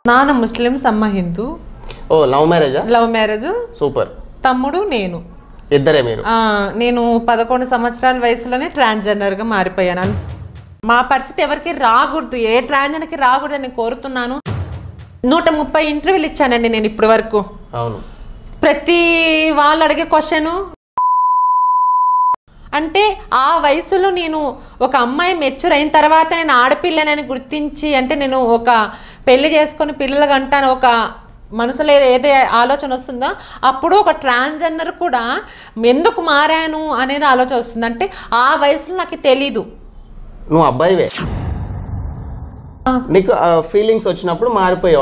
నాన్న ముస్లిమ్స్ అమ్మ హిందూ ఓ లవ్ మ్యారేజా లవ్ మ్యారేజ్ సూపర్ తమ్ముడు నేను ఇద్దరే మీరు ఆ, నేను పదకొండు సంవత్సరాల వయసులోనే ట్రాన్స్జెండర్గా మారిపోయాను అన్- మా పరిస్థితి ఎవరికి రాకూడదు ఏ ట్రాన్స్జెండర్కి రాకూడదు నేను కోరుతున్నాను నూట ముప్పై ఇంటర్వ్యూలు ఇచ్చానండి నేను ఇప్పటి వరకు అవును ప్రతి వాళ్ళు అడిగే క్వశ్చన్ అంటే ఆ వయసులో నేను ఒక అమ్మాయి మెచ్యూర్ అయిన తర్వాత నేను ఆడపిల్లనని గుర్తించి అంటే నేను ఒక పెళ్లి చేసుకొని పిల్లలు అంటాను ఒక మనసులో ఏదే ఆలోచన వస్తుందో అప్పుడు ఒక ట్రాన్స్జెండర్ కూడా ఎందుకు మారాను అనేది ఆలోచన వస్తుంది అంటే ఆ వయసులో నాకు తెలీదు నువ్వు అబ్బాయివే నీకు ఫీలింగ్స్ వచ్చినప్పుడు మారిపోయావు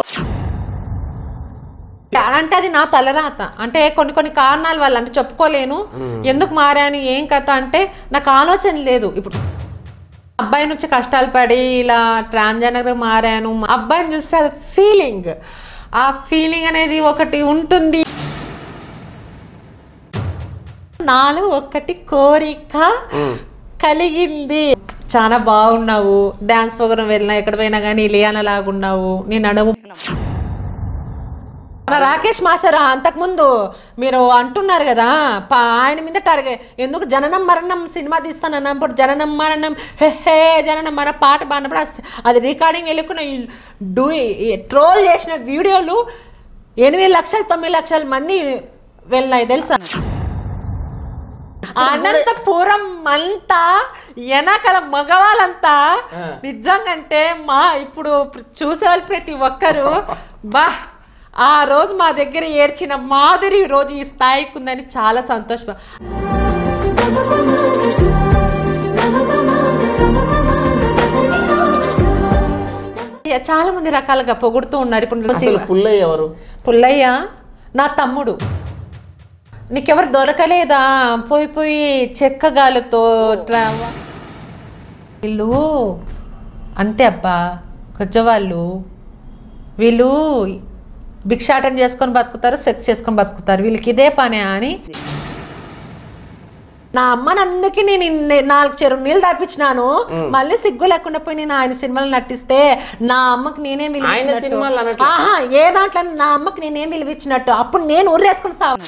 అంటే అది నా తలరాత అంటే కొన్ని కొన్ని కారణాల వల్ల అంటే చెప్పుకోలేను ఎందుకు మారాను ఏం కథ అంటే నాకు ఆలోచన లేదు ఇప్పుడు అబ్బాయి నుంచి కష్టాలు పడి ఇలా ట్రాన్స్జెండర్ మారాను అబ్బాయిని చూస్తే అది ఫీలింగ్ ఆ ఫీలింగ్ అనేది ఒకటి ఉంటుంది నాలో ఒకటి కోరిక కలిగింది చాలా బాగున్నావు డాన్స్ ప్రోగ్రామ్ వెళ్ళినా ఎక్కడ పోయినా కానీ ఇలియానా లాగున్నావు నీ నడుము మన రాకేష్ మాస్టర్ అంతకుముందు మీరు అంటున్నారు కదా పా- ఆయన మీద టార్గెట్ ఎందుకు జననం మరణం సినిమా తీస్తాను అన్నప్పుడు జననం మరణం హే హే జననం మన పాట బాగున్నప్పుడు అస్- అది రికార్డింగ్ వెళ్ళుకున్న డూ ట్రోల్ చేసిన వీడియోలు ఎనిమిది లక్షలు తొమ్మిది లక్షల మంది వెళ్ళినాయి తెలుసా అనంతపురం అంతా వెనకాల మగవాళ్ళంతా నిజంగా అంటే మా ఇప్పుడు చూసేవాళ్ళు ప్రతి ఒక్కరు బా ఆ రోజు మా దగ్గర ఏడ్చిన మాధురి ఈ రోజు ఈ స్థాయికి ఉందని చాలా సంతోషం చాలా మంది రకాలుగా పొగుడుతూ ఉన్నారు ఇప్పుడు అసలు పుల్లయ్య ఎవరు పుల్లయ్య నా తమ్ముడు నీకెవరు దొరకలేదా పోయి పోయి చెక్కగాలతో ట్రా- వీళ్ళు అంతే అబ్బా కొంచెవాళ్ళు వీళ్ళు భిక్షాటన చేసుకొని బతుకుతారు సెక్స్ చేసుకొని బతుకుతారు వీళ్ళకి ఇదే పనే అని నా అమ్మని అందుకే నేను ఇన్ని- నాలుగు చెరువు నీళ్ళు తాపించినాను మళ్ళీ సిగ్గు లేకుండా పోయి నేను ఆయన సినిమాలు నటిస్తే నా అమ్మకి నేనే విలువ ఆయన ఇచ్చినట్టు. సినిమాలు అనట్లే. ఆహా ఏ దాంట్లో నా అమ్మకి నేనేం విలువ ఇచ్చినట్టు అప్పుడు నేను ఊరేసుకుని సాగు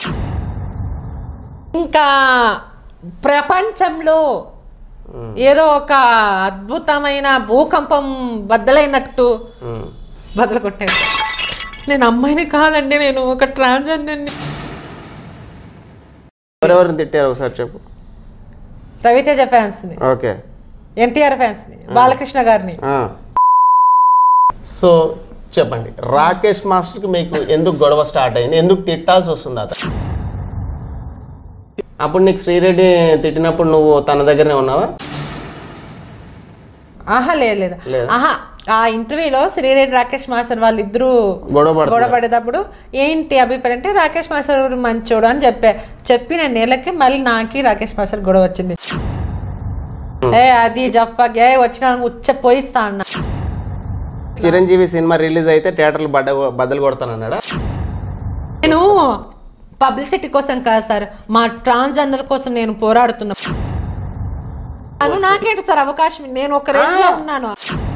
ఇంకా ప్రపంచంలో ఉమ్, ఏదో ఒక అద్భుతమైన భూకంపం బద్దలైనట్టు ఉమ్. బద్దలు కొట్టాను నేను అమ్మాయిని కాదండి నేను ఒక ట్రాన్స్జెండర్ని ఎవరెవరిని తిట్టారు ఒకసారి చెప్పు రవితేజ ఫ్యాన్స్ని ఓకే ఎన్టీఆర్ ఫ్యాన్స్ని బాలకృష్ణ గారిని ఆ. సో చెప్పండి రాకేష్ మాస్టర్కి మీకు ఎందుకు గొడవ స్టార్ట్ అయింది ఎందుకు తిట్టాల్సి వస్తుంది అతను అప్పుడు నీకు శ్రీరెడ్డి తిట్టినప్పుడు నువ్వు తన దగ్గరనే ఉన్నావా ఆహా లేదు లేదు లేదా? ఆహా ఆ ఇంటర్వ్యూలో శ్రీరెడ్డి రాకేష్ మాస్టర్ వాళ్ళిద్దరూ గొడవ పడుతున్నారు. గొడవ పడేటప్పుడు ఏంటి అభిప్రాయం అంటే రాకేష్ మాస్టర్ గారు మంచోడు అని చెప్పా చెప్పిన నెలకి మళ్ళీ నాకి రాకేష్ మాస్టర్ గొడవ వచ్చింది ఏ అది జప్పగే వచ్చిన ఉచ్చ పోయిస్తా అన్న చిరంజీవి సినిమా రిలీజ్ అయితే థియేటర్లు బడ్డ బద్దలు కొడతానన్నాడా నేను పబ్లిసిటీ కోసం కాదు సార్ మా ట్రాన్స్జెండర్ కోసం నేను పోరాడుతున్నా అను నాకేంటి సార్ అవకాశం నేను ఒక రేంజ్ లో ఉన్నాను